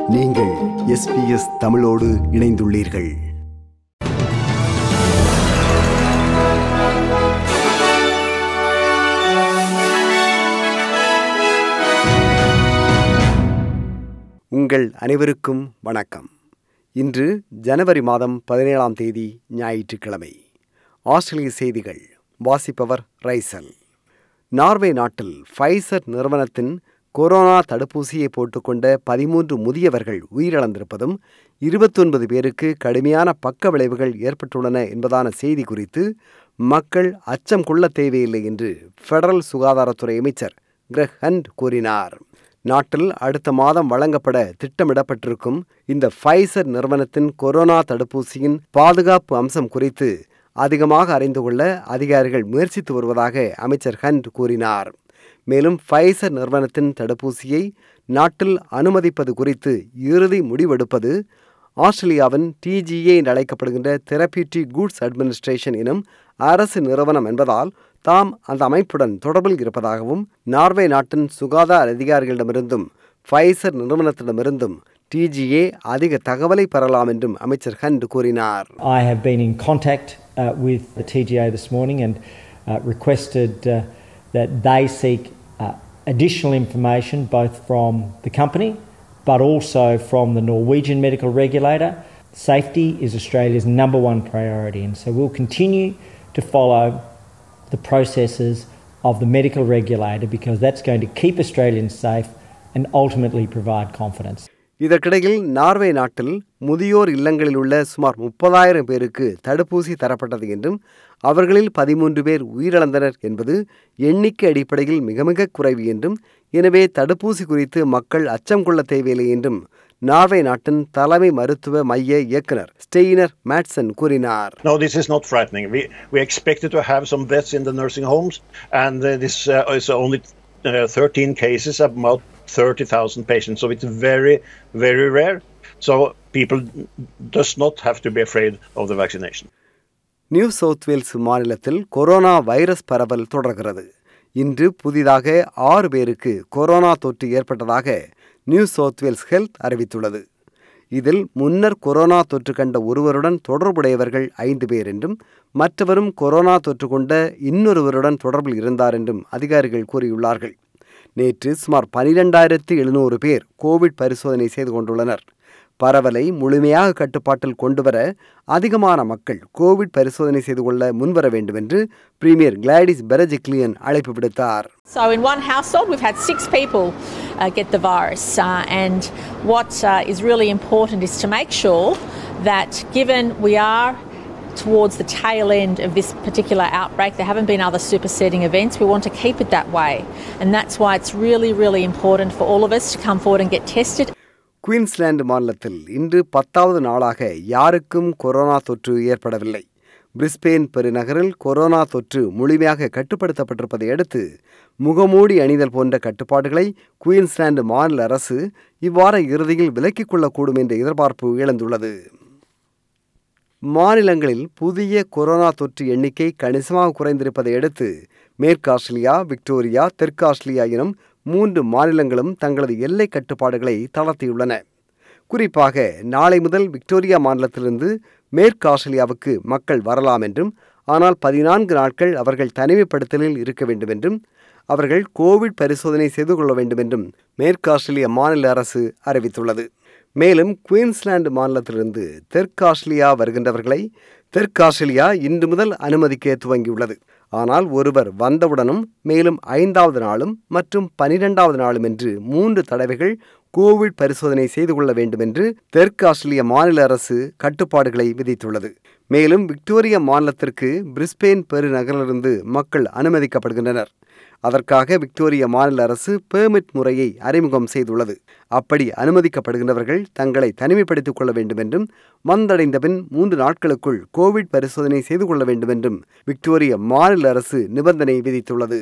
நீங்கள் எஸ்பிஎஸ் தமிழோடு இணைந்துள்ளீர்கள் உங்கள் அனைவருக்கும் வணக்கம் இன்று ஜனவரி மாதம் பதினேழாம் தேதி ஞாயிற்றுக்கிழமை ஆஸ்திரேலிய செய்திகள் வாசிப்பவர் ரைசல் நார்வே நாட்டில் ஃபைசர் நிறுவனத்தின் கொரோனா தடுப்பூசியை போட்டுக்கொண்ட பதிமூன்று முதியவர்கள் உயிரிழந்திருப்பதும் இருபத்தொன்பது பேருக்கு கடுமையான பக்க விளைவுகள் ஏற்பட்டுள்ளன என்பதான செய்தி குறித்து மக்கள் அச்சம் கொள்ள தேவையில்லை என்று ஃபெடரல் சுகாதாரத்துறை அமைச்சர் கிரெக் ஹண்ட் கூறினார் நாட்டில் அடுத்த மாதம் வழங்கப்பட திட்டமிடப்பட்டிருக்கும் இந்த ஃபைசர் நிறுவனத்தின் கொரோனா தடுப்பூசியின் பாதுகாப்பு அம்சம் குறித்து அதிகமாக அறிந்து கொள்ள அதிகாரிகள் முயற்சித்து வருவதாக அமைச்சர் ஹண்ட் கூறினார் மேலும் ஃபைசர் நிறுவனத்தின் தடுப்பூசியை நாட்டில் அனுமதிப்பது குறித்து இறுதி முடிவெடுப்பது ஆஸ்திரேலியாவின் டிஜிஏ என்று அழைக்கப்படுகின்ற தெரபியூட்டிக் குட்ஸ் அட்மினிஸ்ட்ரேஷன் எனும் அரசு நிறுவனம் என்பதால் தாம் அந்த அமைப்புடன் தொடர்பில் இருப்பதாகவும் நார்வே நாட்டின் சுகாதார அதிகாரிகளிடமிருந்தும் ஃபைசர் நிறுவனத்திடமிருந்தும் டிஜிஏ அதிக தகவலை பெறலாம் என்றும் அமைச்சர் ஹண்ட் கூறினார் I have been in contact uh, with the TGA this morning and uh, requested uh, that they seek uh, additional information both from the company but also from the Norwegian medical regulator. Safety is Australia's number one priority, and so we'll continue to follow the processes of the medical regulator because that's going to keep Australians safe and ultimately provide confidence. இதற்கிடையில் Norway நாட்டில் முதியோர் இல்லங்களில் உள்ள சுமார் முப்பதாயிரம் பேருக்கு தடுப்பூசி தரப்பட்டது என்றும் அவர்களில் பதிமூன்று பேர் உயிரிழந்தனர் என்பது எண்ணிக்கை அடிப்படையில் மிக மிக குறைவு என்றும் எனவே தடுப்பூசி குறித்து மக்கள் அச்சம் கொள்ள தேவையில்லை என்றும் நார்வே நாட்டின் தலைமை மருத்துவ மைய இயக்குனர் ஸ்டெய்னர் மேட்சன் கூறினார் No, this is not frightening. We we expected to have some deaths in the nursing homes, and uh, this uh, is only uh, 13 cases, about 30,000 patients. So it's very, very rare. So people does not have to be afraid of the vaccination. New South Wales மாநிலத்தில் corona virus பரவல் தொடர்கிறது இன்று புதிதாக ஆறு பேருக்கு corona தொற்று ஏற்பட்டதாக new South Wales health அறிவித்துள்ளது இதில் முன்னர் கொரோனா தொற்று கண்ட ஒருவருடன் தொடர்புடையவர்கள் ஐந்து பேர் என்றும் மற்றவரும் கொரோனா தொற்று கொண்ட இன்னொருவருடன் தொடர்பில் இருந்தார் என்றும் அதிகாரிகள் கூறியுள்ளார்கள் நேற்று சுமார் பனிரெண்டாயிரத்து எழுநூறு பேர் கோவிட் பரிசோதனை செய்து கொண்டுள்ளனர் பரவலை முழுமையாக கட்டுப்பாட்டில் கொண்டுவர அதிகமான மக்கள் கோவிட் பரிசோதனை செய்து கொள்ள முன்வர வேண்டும் என்று பிரீமியர் கிளாடிஸ் பெரஜிக்லியன் அழைப்பு விடுத்தார் So, in one household, we've had six people uh, get the virus. Uh, and what uh, is really important is to make sure that, given we are towards the tail end of this particular outbreak, there haven't been other superseding events, we want to keep it that way. And that's why it's really, really important for all of us to come forward and get tested. Queensland மாநிலத்தில் இன்று பத்தாவது நாளாக யாருக்கும் corona தொற்று ஏற்படவில்லை Brisbane பெருநகரில் corona தொற்று முழுமையாக கட்டுப்படுத்தப்பட்டிருப்பதை அடுத்து முகமூடி அணிதல் போன்ற கட்டுப்பாடுகளை குயின்ஸ்லாந்து மாநில அரசு இவ்வார இறுதியில் விலக்கிக் கொள்ளக்கூடும் என்ற எதிர்பார்ப்பு எழுந்துள்ளது மாநிலங்களில் புதிய கொரோனா தொற்று எண்ணிக்கை கணிசமாக குறைந்திருப்பதை அடுத்து மேற்கு ஆஸ்திரேலியா விக்டோரியா தெற்கு ஆஸ்திரேலியா எனும் மூன்று மாநிலங்களும் தங்களது எல்லை கட்டுப்பாடுகளை தளர்த்தியுள்ளன குறிப்பாக நாளை முதல் விக்டோரியா மாநிலத்திலிருந்து மேற்கு ஆஸ்திரேலியாவுக்கு மக்கள் வரலாம் என்றும் ஆனால் பதினான்கு நாட்கள் அவர்கள் தனிமைப்படுத்தலில் இருக்க வேண்டும் என்றும் அவர்கள் கோவிட் பரிசோதனை செய்து கொள்ள வேண்டும் என்றும் மேற்கு ஆஸ்திரேலிய மாநில அரசு அறிவித்துள்ளது மேலும் குயின்ஸ்லாந்து மாநிலத்திலிருந்து தெற்கு ஆஸ்திரேலியா வருகின்றவர்களை தெற்கு ஆஸ்திரேலியா இன்று முதல் அனுமதிக்க துவங்கியுள்ளது ஆனால் ஒருவர் வந்தவுடனும் மேலும் ஐந்தாவது நாளும் மற்றும் பனிரெண்டாவது நாளும் என்று மூன்று தடவைகள் கோவிட் பரிசோதனை செய்து கொள்ள வேண்டும் என்று தெற்கு ஆஸ்திரேலிய மாநில அரசு கட்டுப்பாடுகளை விதித்துள்ளது மேலும் விக்டோரியா மாநிலத்திற்கு பிரிஸ்பெயின் பெருநகரிலிருந்து மக்கள் அனுமதிக்கப்படுகின்றனர் அதற்காக விக்டோரியா மாநில அரசு பெர்மிட் முறையை அறிமுகம் செய்துள்ளது அப்படி அனுமதிக்கப்படுகின்றவர்கள் தங்களை தனிமைப்படுத்திக் கொள்ள வேண்டும் என்றும் வந்தடைந்த பின் மூன்று நாட்களுக்குள் கோவிட் பரிசோதனை செய்து கொள்ள வேண்டும் என்றும் விக்டோரியா மாநில அரசு நிபந்தனை விதித்துள்ளது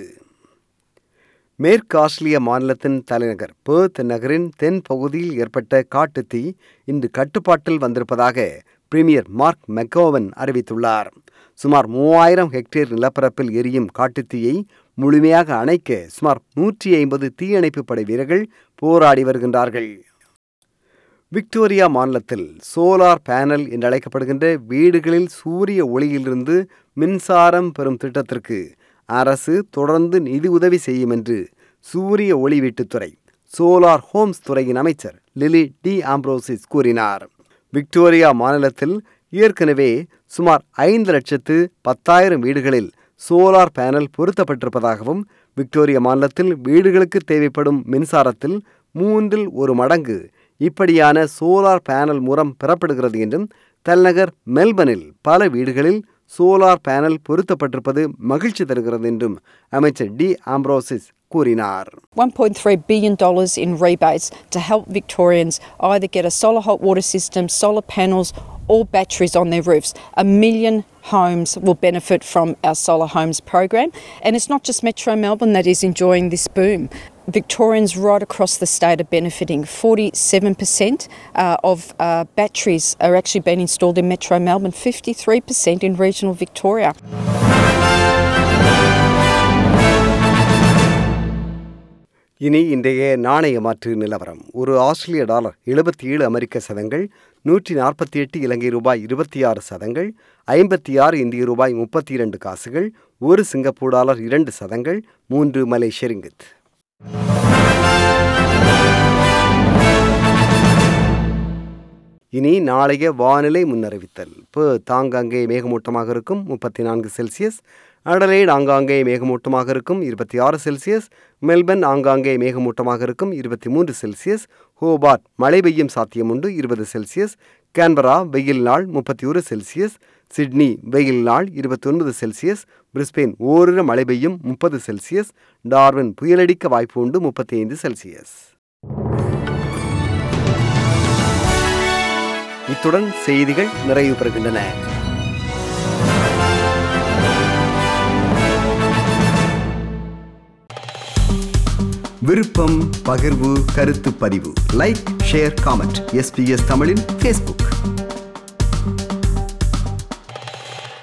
மேற்கு ஆஸ்திரேலிய மாநிலத்தின் தலைநகர் பேர்த் நகரின் தென் பகுதியில் ஏற்பட்ட காட்டுத்தீ இன்று கட்டுப்பாட்டில் வந்திருப்பதாக பிரீமியர் மார்க் மெக்கோவன் அறிவித்துள்ளார் சுமார் மூவாயிரம் ஹெக்டேர் நிலப்பரப்பில் எரியும் காட்டுத்தீயை முழுமையாக அணைக்க சுமார் நூற்றி ஐம்பது தீயணைப்பு படை வீரர்கள் போராடி வருகின்றார்கள் விக்டோரியா மாநிலத்தில் சோலார் பேனல் என்று அழைக்கப்படுகின்ற வீடுகளில் சூரிய ஒளியிலிருந்து மின்சாரம் பெறும் திட்டத்திற்கு அரசு தொடர்ந்து நிதி உதவி செய்யும் என்று சூரிய ஒளி வீட்டுத்துறை சோலார் ஹோம்ஸ் துறையின் அமைச்சர் லிலி டி ஆம்ப்ரோசிஸ் கூறினார் விக்டோரியா மாநிலத்தில் ஏற்கனவே சுமார் ஐந்து லட்சத்து பத்தாயிரம் வீடுகளில் சோலார் பேனல் பொருத்தப்பட்டிருப்பதாகவும் விக்டோரியா மாநிலத்தில் வீடுகளுக்கு தேவைப்படும் மின்சாரத்தில் மூன்றில் ஒரு மடங்கு இப்படியான சோலார் பேனல் மூலம் பெறப்படுகிறது என்றும் தலைநகர் மெல்பனில் பல வீடுகளில் சோலார் பேனல் பொருத்தப்பட்டிருப்பது மகிழ்ச்சி தருகிறது என்றும் அமைச்சர் டி ஆம்ப்ரோசிஸ் கூறினார் $1.3 billion in rebates to help Victorians either get a solar hot water system, solar panels, or batteries on their roofs. A million homes will benefit from our Solar Homes program. And it's not just Metro Melbourne that is enjoying this boom. Victorians right across the state are benefiting. 47% uh, of uh, batteries are actually being installed in Metro Melbourne, 53% in regional Victoria. இனி இன்றைய நாணய மாற்று நிலவரம் ஒரு ஆஸ்திரேலிய dollar எழுபத்தி ஏழு அமெரிக்க சதங்கள் நூற்றி நாற்பத்தி எட்டு இலங்கை ரூபாய் இருபத்தி ஆறு சதங்கள் ஐம்பத்தி ஆறு இந்திய ரூபாய் முப்பத்தி இரண்டு காசுகள் ஒரு சிங்கப்பூர் டாலர் இரண்டு சதங்கள் மூன்று மலேசிய ரிங்கித் இனி நாளைய வானிலை முன்னறிவித்தல் இப்போ தாங்காங்கே மேகமூட்டமாக இருக்கும் முப்பத்தி நான்கு செல்சியஸ் அடலைட் ஆங்காங்கே மேகமூட்டமாக இருக்கும் இருபத்தி ஆறு செல்சியஸ் மெல்பர்ன் ஆங்காங்கே மேகமூட்டமாக இருக்கும் இருபத்தி மூன்று செல்சியஸ் ஹோபார்ட் மழை பெய்யும் சாத்தியம் உண்டு இருபது செல்சியஸ் கேன்பரா வெயில் நாள் முப்பத்தி ஒரு செல்சியஸ் சிட்னி வெயில் நாள் இருபத்தி ஒன்பது செல்சியஸ் பிரிஸ்பெயின் ஓரிரு மழை பெய்யும் முப்பது செல்சியஸ் டார்வின் புயலடிக்க வாய்ப்பு உண்டு முப்பத்தி ஐந்து செல்சியஸ் இத்துடன் செய்திகள் நிறைவு பெறுகின்றன விருப்பம் பகிர்வு கருத்து பதிவு லைக் ஷேர் காமெண்ட் எஸ்பிஎஸ் தமிழின் ஃபேஸ்புக்